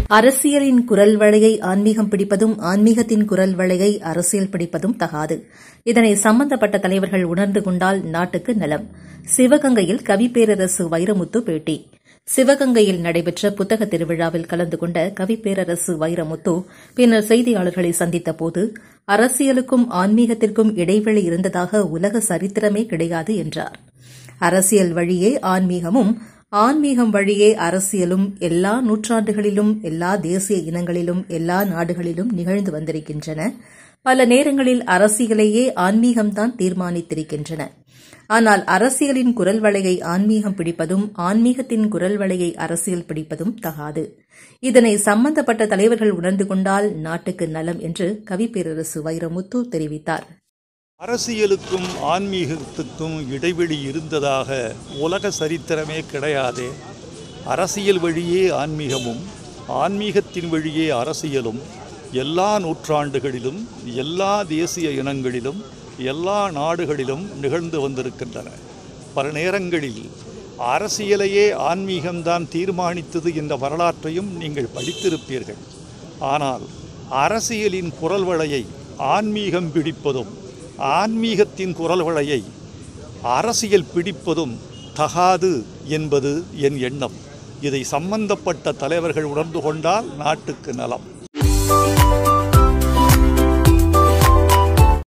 அரசியலின் குரல் வளையை ஆன்மீகம் பிடிப்பதும் ஆன்மீகத்தின் குரல் வளையை அரசியல் பிடிப்பதும் தகாது இதனை சம்பந்தப்பட்ட தலைவர்கள் உணர்ந்து கொண்டால் நாட்டுக்கு நலம் சிவகங்கையில் கவிப்பேரரசு வைரமுத்து பேட்டி சிவகங்கையில் நடைபெற்ற புத்தக திருவிழாவில் கலந்து கொண்ட கவிப்பேரரசு வைரமுத்து பின்னர் செய்தியாளர்களை சந்தித்தபோது அரசியலுக்கும் ஆன்மீகத்திற்கும் இடைவெளி இருந்ததாக உலக சரித்திரமே கிடையாது என்றார் அரசியல் வழியே ஆன்மீகமும் ஆன்மீகம் வழியே அரசியலும் எல்லா நூற்றாண்டுகளிலும் எல்லா தேசிய இனங்களிலும் எல்லா நாடுகளிலும் நிகழ்ந்து வந்திருக்கின்றன பல நேரங்களில் அரசியலையே ஆன்மீகம்தான் தீர்மானித்திருக்கின்றன ஆனால் அரசியலின் குரல் வளையை ஆன்மீகம் பிடிப்பதும் ஆன்மீகத்தின் குரல் வளையை அரசியல் பிடிப்பதும் தகாது இதனை சம்பந்தப்பட்ட தலைவர்கள் உணர்ந்து கொண்டால் நாட்டுக்கு நலம் என்று கவிப்பேரரசு வைரமுத்து தெரிவித்தார் அரசியலுக்கும் ஆன்மீகத்துக்கும் இடைவெளி இருந்ததாக உலக சரித்திரமே கிடையாதே அரசியல் வழியே ஆன்மீகமும் ஆன்மீகத்தின் வழியே அரசியலும் எல்லா நூற்றாண்டுகளிலும் எல்லா தேசிய இனங்களிலும் எல்லா நாடுகளிலும் நிகழ்ந்து வந்திருக்கின்றன பல நேரங்களில் அரசியலையே ஆன்மீகம்தான் தீர்மானித்தது என்ற வரலாற்றையும் நீங்கள் படித்திருப்பீர்கள் ஆனால் அரசியலின் குரல் வளையை ஆன்மீகம் பிடிப்பதும் ஆன்மீகத்தின் குரல் வளையை அரசியல் பிடிப்பதும் தகாது என்பது என் எண்ணம் இதை சம்பந்தப்பட்ட தலைவர்கள் உணர்ந்து கொண்டால் நாட்டுக்கு நலம்